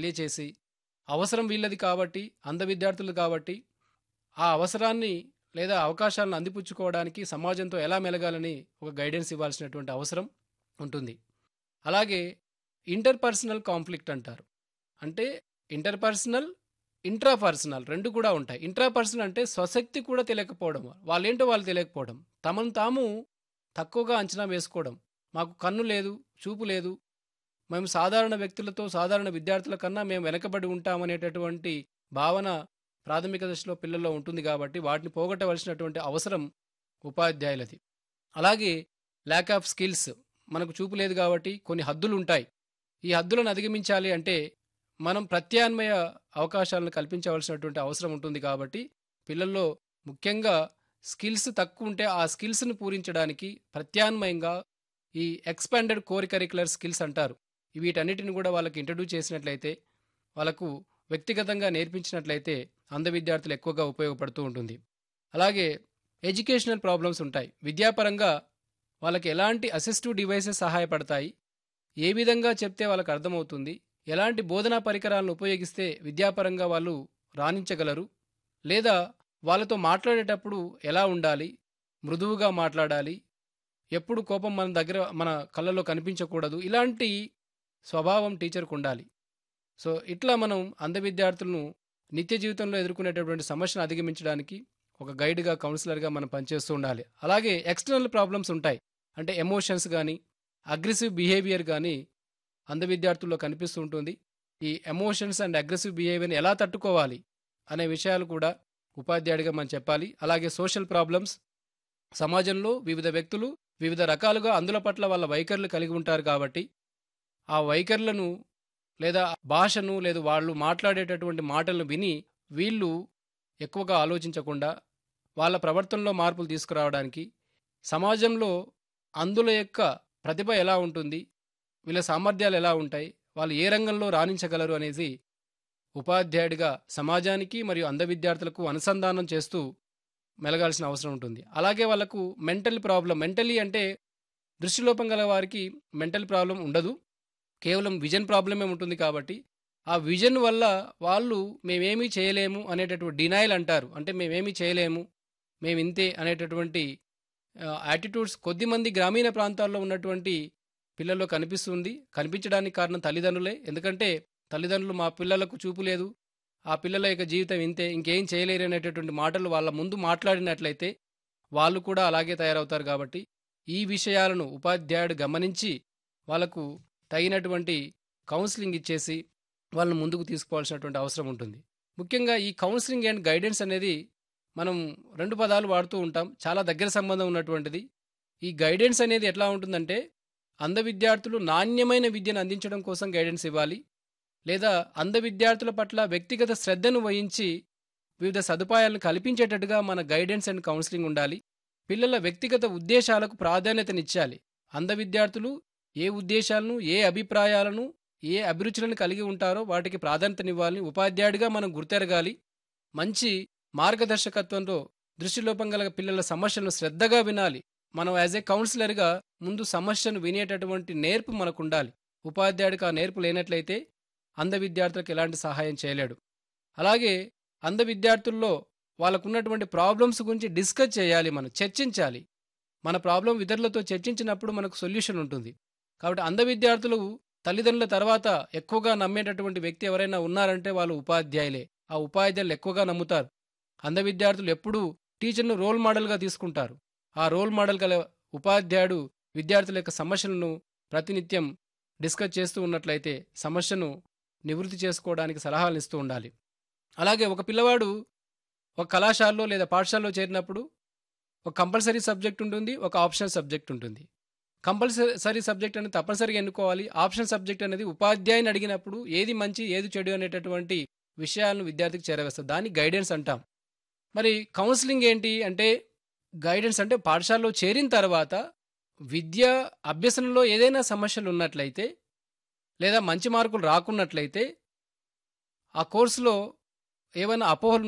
తెలియచేసి అవసరం వీళ్ళది కాబట్టి అంధ విద్యార్థులు కాబట్టి ఆ అవసరాన్ని లేదా అవకాశాలను అందిపుచ్చుకోవడానికి సమాజంతో ఎలా మెలగాలని ఒక గైడెన్స్ ఇవ్వాల్సినటువంటి అవసరం ఉంటుంది అలాగే ఇంటర్పర్సనల్ కాన్ఫ్లిక్ట్ అంటారు అంటే ఇంటర్పర్సనల్ ఇంట్రాపర్సనల్ రెండు కూడా ఉంటాయి ఇంట్రాపర్సనల్ అంటే స్వశక్తి కూడా తెలియకపోవడం వాళ్ళేంటో వాళ్ళు తెలియకపోవడం తమను తాము తక్కువగా అంచనా వేసుకోవడం మాకు కన్ను లేదు చూపు లేదు మేము సాధారణ వ్యక్తులతో సాధారణ విద్యార్థుల కన్నా మేము వెనకబడి ఉంటామనేటటువంటి భావన ప్రాథమిక దశలో పిల్లల్లో ఉంటుంది కాబట్టి వాటిని పోగొట్టవలసినటువంటి అవసరం ఉపాధ్యాయులది అలాగే ల్యాక్ ఆఫ్ స్కిల్స్ మనకు చూపు లేదు కాబట్టి కొన్ని హద్దులు ఉంటాయి ఈ హద్దులను అధిగమించాలి అంటే మనం ప్రత్యామ్నాయ అవకాశాలను కల్పించవలసినటువంటి అవసరం ఉంటుంది కాబట్టి పిల్లల్లో ముఖ్యంగా స్కిల్స్ తక్కువ ఉంటే ఆ స్కిల్స్ని పూరించడానికి ప్రత్యామ్నాయంగా ఈ ఎక్స్పాండెడ్ కోర్ కరికులర్ స్కిల్స్ అంటారు వీటన్నిటిని కూడా వాళ్ళకి ఇంట్రడ్యూస్ చేసినట్లయితే వాళ్ళకు వ్యక్తిగతంగా నేర్పించినట్లయితే అంధ విద్యార్థులు ఎక్కువగా ఉపయోగపడుతూ ఉంటుంది అలాగే ఎడ్యుకేషనల్ ప్రాబ్లమ్స్ ఉంటాయి విద్యాపరంగా వాళ్ళకి ఎలాంటి అసిస్టివ్ డివైసెస్ సహాయపడతాయి ఏ విధంగా చెప్తే వాళ్ళకి అర్థమవుతుంది ఎలాంటి బోధనా పరికరాలను ఉపయోగిస్తే విద్యాపరంగా వాళ్ళు రాణించగలరు లేదా వాళ్ళతో మాట్లాడేటప్పుడు ఎలా ఉండాలి మృదువుగా మాట్లాడాలి ఎప్పుడు కోపం మన దగ్గర మన కళ్ళలో కనిపించకూడదు ఇలాంటి స్వభావం టీచర్కు ఉండాలి సో ఇట్లా మనం అంధ విద్యార్థులను నిత్య జీవితంలో ఎదుర్కొనేటటువంటి సమస్యను అధిగమించడానికి ఒక గైడ్గా కౌన్సిలర్గా మనం పనిచేస్తూ ఉండాలి అలాగే ఎక్స్టర్నల్ ప్రాబ్లమ్స్ ఉంటాయి అంటే ఎమోషన్స్ కానీ అగ్రెసివ్ బిహేవియర్ కానీ అంధ విద్యార్థుల్లో కనిపిస్తూ ఉంటుంది ఈ ఎమోషన్స్ అండ్ అగ్రెసివ్ బిహేవియర్ని ఎలా తట్టుకోవాలి అనే విషయాలు కూడా ఉపాధ్యాయుడిగా మనం చెప్పాలి అలాగే సోషల్ ప్రాబ్లమ్స్ సమాజంలో వివిధ వ్యక్తులు వివిధ రకాలుగా అందుల పట్ల వాళ్ళ వైఖరులు కలిగి ఉంటారు కాబట్టి ఆ వైఖరులను లేదా భాషను లేదా వాళ్ళు మాట్లాడేటటువంటి మాటలను విని వీళ్ళు ఎక్కువగా ఆలోచించకుండా వాళ్ళ ప్రవర్తనలో మార్పులు తీసుకురావడానికి సమాజంలో అందుల యొక్క ప్రతిభ ఎలా ఉంటుంది వీళ్ళ సామర్థ్యాలు ఎలా ఉంటాయి వాళ్ళు ఏ రంగంలో రాణించగలరు అనేది ఉపాధ్యాయుడిగా సమాజానికి మరియు అంధ విద్యార్థులకు అనుసంధానం చేస్తూ మెలగాల్సిన అవసరం ఉంటుంది అలాగే వాళ్ళకు మెంటల్ ప్రాబ్లం మెంటలీ అంటే దృష్టిలోపం గల వారికి మెంటల్ ప్రాబ్లం ఉండదు కేవలం విజన్ ప్రాబ్లమే ఉంటుంది కాబట్టి ఆ విజన్ వల్ల వాళ్ళు మేమేమీ చేయలేము అనేటటువంటి డినైల్ అంటారు అంటే మేమేమీ చేయలేము మేము ఇంతే అనేటటువంటి యాటిట్యూడ్స్ కొద్దిమంది గ్రామీణ ప్రాంతాల్లో ఉన్నటువంటి పిల్లల్లో కనిపిస్తుంది కనిపించడానికి కారణం తల్లిదండ్రులే ఎందుకంటే తల్లిదండ్రులు మా పిల్లలకు చూపు లేదు ఆ పిల్లల యొక్క జీవితం ఇంతే ఇంకేం చేయలేరు అనేటటువంటి మాటలు వాళ్ళ ముందు మాట్లాడినట్లయితే వాళ్ళు కూడా అలాగే తయారవుతారు కాబట్టి ఈ విషయాలను ఉపాధ్యాయుడు గమనించి వాళ్ళకు తగినటువంటి కౌన్సిలింగ్ ఇచ్చేసి వాళ్ళని ముందుకు తీసుకోవాల్సినటువంటి అవసరం ఉంటుంది ముఖ్యంగా ఈ కౌన్సిలింగ్ అండ్ గైడెన్స్ అనేది మనం రెండు పదాలు వాడుతూ ఉంటాం చాలా దగ్గర సంబంధం ఉన్నటువంటిది ఈ గైడెన్స్ అనేది ఎట్లా ఉంటుందంటే అంధ విద్యార్థులు నాణ్యమైన విద్యను అందించడం కోసం గైడెన్స్ ఇవ్వాలి లేదా అంధ విద్యార్థుల పట్ల వ్యక్తిగత శ్రద్ధను వహించి వివిధ సదుపాయాలను కల్పించేటట్టుగా మన గైడెన్స్ అండ్ కౌన్సిలింగ్ ఉండాలి పిల్లల వ్యక్తిగత ఉద్దేశాలకు ప్రాధాన్యతనిచ్చాలి అంధ విద్యార్థులు ఏ ఉద్దేశాలను ఏ అభిప్రాయాలను ఏ అభిరుచులను కలిగి ఉంటారో వాటికి ప్రాధాన్యతనివ్వాలని ఉపాధ్యాయుడిగా మనం గుర్తెరగాలి మంచి మార్గదర్శకత్వంతో దృష్టిలోపం గల పిల్లల సమస్యలను శ్రద్ధగా వినాలి మనం యాజ్ ఏ కౌన్సిలర్గా ముందు సమస్యను వినేటటువంటి నేర్పు మనకు ఉండాలి ఉపాధ్యాయుడికి ఆ నేర్పు లేనట్లయితే అంధ విద్యార్థులకు ఎలాంటి సహాయం చేయలేడు అలాగే అంధ విద్యార్థుల్లో వాళ్ళకున్నటువంటి ప్రాబ్లమ్స్ గురించి డిస్కస్ చేయాలి మనం చర్చించాలి మన ప్రాబ్లం ఇతరులతో చర్చించినప్పుడు మనకు సొల్యూషన్ ఉంటుంది కాబట్టి అంధ విద్యార్థులు తల్లిదండ్రుల తర్వాత ఎక్కువగా నమ్మేటటువంటి వ్యక్తి ఎవరైనా ఉన్నారంటే వాళ్ళు ఉపాధ్యాయులే ఆ ఉపాధ్యాయులు ఎక్కువగా నమ్ముతారు అంధ విద్యార్థులు ఎప్పుడూ టీచర్ను రోల్ మోడల్గా తీసుకుంటారు ఆ రోల్ మోడల్ గల ఉపాధ్యాయుడు విద్యార్థుల యొక్క సమస్యలను ప్రతినిత్యం డిస్కస్ చేస్తూ ఉన్నట్లయితే సమస్యను నివృత్తి చేసుకోవడానికి సలహాలు ఇస్తూ ఉండాలి అలాగే ఒక పిల్లవాడు ఒక కళాశాలలో లేదా పాఠశాలలో చేరినప్పుడు ఒక కంపల్సరీ సబ్జెక్ట్ ఉంటుంది ఒక ఆప్షనల్ సబ్జెక్ట్ ఉంటుంది కంపల్సరీ సబ్జెక్ట్ అనేది తప్పనిసరిగా ఎన్నుకోవాలి ఆప్షన్ సబ్జెక్ట్ అనేది ఉపాధ్యాయుని అడిగినప్పుడు ఏది మంచి ఏది చెడు అనేటటువంటి విషయాలను విద్యార్థికి చేరవేస్తారు దాన్ని గైడెన్స్ అంటాం మరి కౌన్సిలింగ్ ఏంటి అంటే గైడెన్స్ అంటే పాఠశాలలో చేరిన తర్వాత విద్య అభ్యసనంలో ఏదైనా సమస్యలు ఉన్నట్లయితే లేదా మంచి మార్కులు రాకున్నట్లయితే ఆ కోర్సులో ఏమైనా అపోహలు